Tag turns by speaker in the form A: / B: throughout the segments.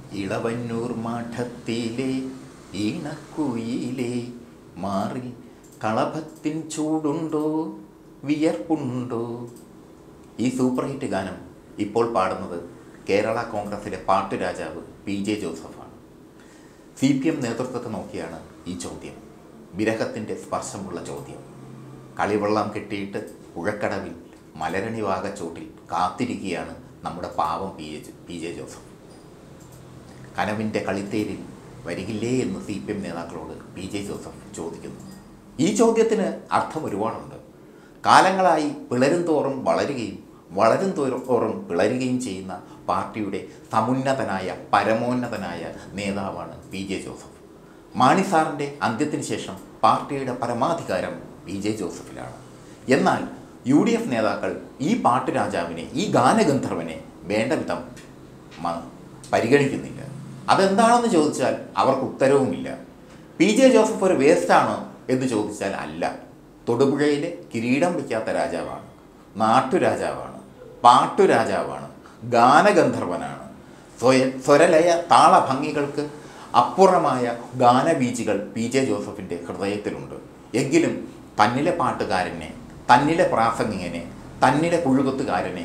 A: ഇളവന്നൂർ മഠത്തിലെ ഈണക്കുയിലെ മാറിൽ കളഭത്തിൻ ചൂടുണ്ടോ വിയർപ്പുണ്ടോ ഈ സൂപ്പർ ഹിറ്റ് ഗാനം ഇപ്പോൾ പാടുന്നത് കേരള കോൺഗ്രസിലെ പാട്ടുരാജാവ് പി ജെ ജോസഫാണ് സി പി എം നേതൃത്വത്തെ നോക്കിയാണ് ഈ ചോദ്യം വിരഹത്തിൻ്റെ സ്പർശമുള്ള ചോദ്യം കളിവെള്ളം കെട്ടിയിട്ട് പുഴക്കടവിൽ മലരണി വാകച്ചോട്ടിൽ കാത്തിരിക്കുകയാണ് നമ്മുടെ പാവം P A P J Joseph കനവിൻ്റെ കളിത്തേരിൽ വരികില്ലേ എന്ന് സി പി എം നേതാക്കളോട് പി ജെ ജോസഫ് ചോദിക്കുന്നു ഈ ചോദ്യത്തിന് അർത്ഥം ഒരുപാടുണ്ട് കാലങ്ങളായി പിളരും തോറും വളരുകയും വളരും തോറും പിളരുകയും ചെയ്യുന്ന പാർട്ടിയുടെ സമുന്നതനായ പരമോന്നതനായ നേതാവാണ് പി ജെ ജോസഫ് മാണി സാറിൻ്റെ അന്ത്യത്തിന് ശേഷം പാർട്ടിയുടെ പരമാധികാരം പി ജെ ജോസഫിലാണ് എന്നാൽ യു ഡി എഫ് നേതാക്കൾ ഈ പാട്ടുരാജാവിനെ ഈ ഗാനഗന്ധർവനെ വേണ്ട വിധം മ- പരിഗണിക്കുന്നില്ല അതെന്താണെന്ന് ചോദിച്ചാൽ അവർക്ക് ഉത്തരവുമില്ല പി ജെ ജോസഫ് ഒരു വേസ്റ്റാണോ എന്ന് ചോദിച്ചാൽ അല്ല തൊടുപുഴയിലെ കിരീടം വയ്ക്കാത്ത രാജാവാണ് നാട്ടുരാജാവാണ് പാട്ടുരാജാവാണ് ഗാനഗന്ധർവനാണ് സ്വയ സ്വരലയ താളഭംഗികൾക്ക് അപ്പുറമായ ഗാനബീജികൾ പി ജെ ജോസഫിൻ്റെ ഹൃദയത്തിലുണ്ട് എങ്കിലും തന്നിലെ പാട്ടുകാരനെ തന്നിലെ പ്രാസംഗികനെ തന്നിലെ പുഴുകുത്തുകാരനെ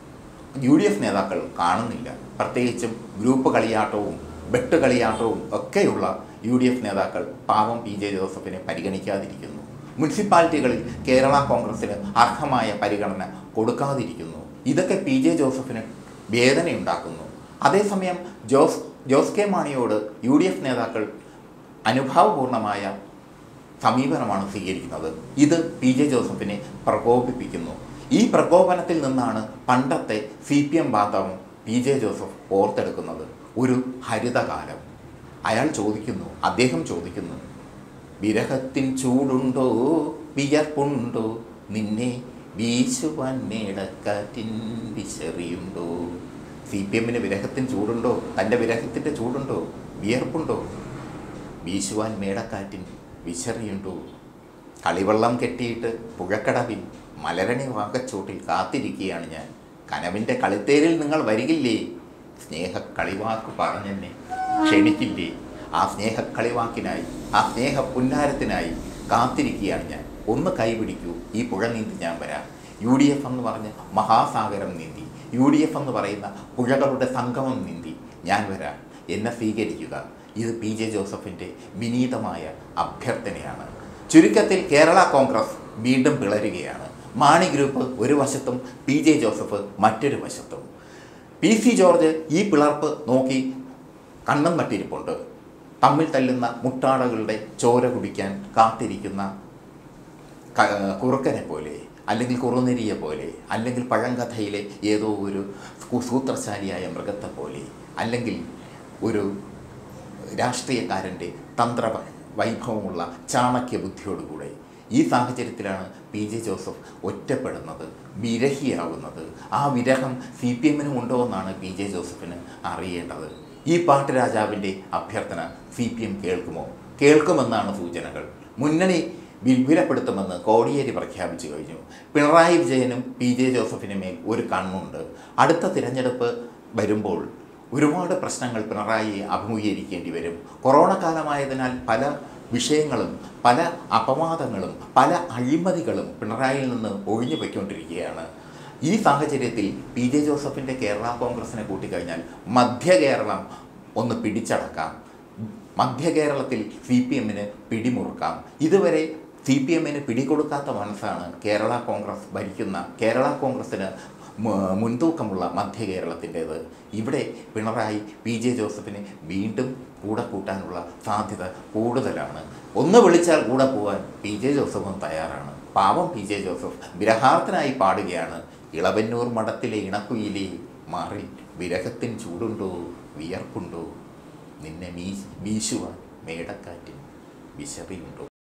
A: യു ഡി എഫ് നേതാക്കൾ കാണുന്നില്ല പ്രത്യേകിച്ചും ഗ്രൂപ്പ് കളിയാട്ടവും ബെട്ട് കളിയാട്ടവും ഒക്കെയുള്ള യു ഡി എഫ് നേതാക്കൾ പാവം പി ജെ ജോസഫിനെ പരിഗണിക്കാതിരിക്കുന്നു മുനിസിപ്പാലിറ്റികളിൽ കേരള കോൺഗ്രസിന് അർഹമായ പരിഗണന കൊടുക്കാതിരിക്കുന്നു ഇതൊക്കെ പി ജെ ജോസഫിന് വേദനയുണ്ടാക്കുന്നു അതേസമയം ജോസ് ജോസ് കെ മാണിയോട് യു ഡി എഫ് നേതാക്കൾ അനുഭാവപൂർണമായ സമീപനമാണ് സ്വീകരിക്കുന്നത് ഇത് പി ജെ ജോസഫിനെ പ്രകോപിപ്പിക്കുന്നു ഈ പ്രകോപനത്തിൽ നിന്നാണ് പണ്ടത്തെ സി പി എം ബാന്ധവം പി ജെ ജോസഫ് ഓർത്തെടുക്കുന്നത് ഒരു ഹരിതകാലം അയാൾ ചോദിക്കുന്നു അദ്ദേഹം ചോദിക്കുന്നു വിരഹത്തിൻ ചൂടുണ്ടോ വിയർപ്പുണ്ടോ നിന്നെ വീശുവാൻ മേടക്കാറ്റിൻ വിശറിയുണ്ടോ സി പി എമ്മിന് വിരഹത്തിൻ ചൂടുണ്ടോ തൻ്റെ വിരഹത്തിൻ്റെ ചൂടുണ്ടോ വിയർപ്പുണ്ടോ വീശുവാൻ മേടക്കാറ്റിൻ വിശറിയുണ്ടോ കളിവെള്ളം കെട്ടിയിട്ട് പുഴക്കടവിൽ മലരണി വാകച്ചോട്ടിൽ കാത്തിരിക്കുകയാണ് ഞാൻ കനവിൻ്റെ കളിത്തേരിൽ നിങ്ങൾ വരികില്ലേ സ്നേഹ കളിവാക്ക് പറഞ്ഞെന്നെ ക്ഷണിക്കില്ലേ ആ സ്നേഹ കളിവാക്കിനായി ആ സ്നേഹ പുന്നാരത്തിനായി കാത്തിരിക്കുകയാണ് ഞാൻ ഒന്ന് കൈപിടിക്കൂ ഈ പുഴ നീന്തി ഞാൻ വരാം യു ഡി എഫ് എന്ന് പറഞ്ഞ് മഹാസാഗരം നീന്തി യു ഡി എഫ് എന്ന് പറയുന്ന പുഴകളുടെ സംഗമം നീന്തി ഞാൻ വരാം എന്നെ സ്വീകരിക്കുക ഇത് പി ജെ ജോസഫിൻ്റെ വിനീതമായ അഭ്യർത്ഥനയാണ് ചുരുക്കത്തിൽ കേരള കോൺഗ്രസ് വീണ്ടും പിളരുകയാണ് മാണി ഗ്രൂപ്പ് ഒരു വശത്തും പി ജെ ജോസഫ് മറ്റൊരു വശത്തും പി സി ജോർജ് ഈ പിളർപ്പ് നോക്കി കണ്ണും നട്ടിരിപ്പുണ്ട് തമ്മിൽ തല്ലുന്ന മുട്ടാടകളുടെ ചോര കുടിക്കാൻ കാത്തിരിക്കുന്ന ക- കുറുക്കനെ പോലെ അല്ലെങ്കിൽ കുറുനെരിയെ പോലെ അല്ലെങ്കിൽ പഴങ്കഥയിലെ ഏതോ ഒരു സൂ- സൂത്രശാലിയായ മൃഗത്തെ പോലെ അല്ലെങ്കിൽ ഒരു രാഷ്ട്രീയക്കാരൻ്റെ തന്ത്ര വ- വൈഭവമുള്ള ചാണക്യ ബുദ്ധിയോടുകൂടെ ഈ സാഹചര്യത്തിലാണ് പി ജെ ജോസഫ് ഒറ്റപ്പെടുന്നത് വിരഹിയാവുന്നത് ആ വിരഹം സി പി എമ്മിനും ഉണ്ടോ എന്നാണ് പി ജെ ജോസഫിന് അറിയേണ്ടത് ഈ പാട്ടുരാജാവിൻ്റെ അഭ്യർത്ഥന സി പി എം കേൾക്കുമോ കേൾക്കുമെന്നാണ് സൂചനകൾ മുന്നണി വിൽവിലപ്പെടുത്തുമെന്ന് കോടിയേരി പ്രഖ്യാപിച്ചു കഴിഞ്ഞു പിണറായി വിജയനും പി ജെ ജോസഫിനും മേൽ ഒരു കണ്ണുണ്ട് അടുത്ത തിരഞ്ഞെടുപ്പ് വരുമ്പോൾ ഒരുപാട് പ്രശ്നങ്ങൾ പിണറായി അഭിമുഖീകരിക്കേണ്ടി വരും കൊറോണ കാലമായതിനാൽ പല വിഷയങ്ങളും പല അപവാദങ്ങളും പല അഴിമതികളും പിണറായിയിൽ നിന്ന് ഒഴിഞ്ഞു പൊയ്ക്കൊണ്ടിരിക്കുകയാണ് ഈ സാഹചര്യത്തിൽ പി ജെ ജോസഫിൻ്റെ കേരള കോൺഗ്രസിനെ കൂട്ടിക്കഴിഞ്ഞാൽ മധ്യ കേരളം ഒന്ന് പിടിച്ചടക്കാം മധ്യ കേരളത്തിൽ സി പി എമ്മിന് പിടിമുറുക്കാം ഇതുവരെ സി പി എമ്മിന് പിടികൊടുക്കാത്ത മനസ്സാണ് കേരള കോൺഗ്രസ് ഭരിക്കുന്ന കേരള കോൺഗ്രസ്സിന് മു- മുൻതൂക്കമുള്ള മധ്യ കേരളത്തിൻ്റേത് ഇവിടെ പിണറായി പി ജെ ജോസഫിനെ വീണ്ടും കൂടെ കൂട്ടാനുള്ള സാധ്യത കൂടുതലാണ് ഒന്ന് വിളിച്ചാൽ കൂടെ പോകാൻ പി ജെ ജോസഫും തയ്യാറാണ് പാവം പി ജെ ജോസഫ് വിരഹാർത്ഥനായി പാടുകയാണ് ഇളവന്നൂർ മഠത്തിലെ ഇണക്കുയിലെ മാറി വിരഹത്തിൻ ചൂടുണ്ടോ വിയർപ്പുണ്ടോ നിന്നെ വീശ് വീശുവാൻ മേടക്കാറ്റിൻ വിശറിയുണ്ടോ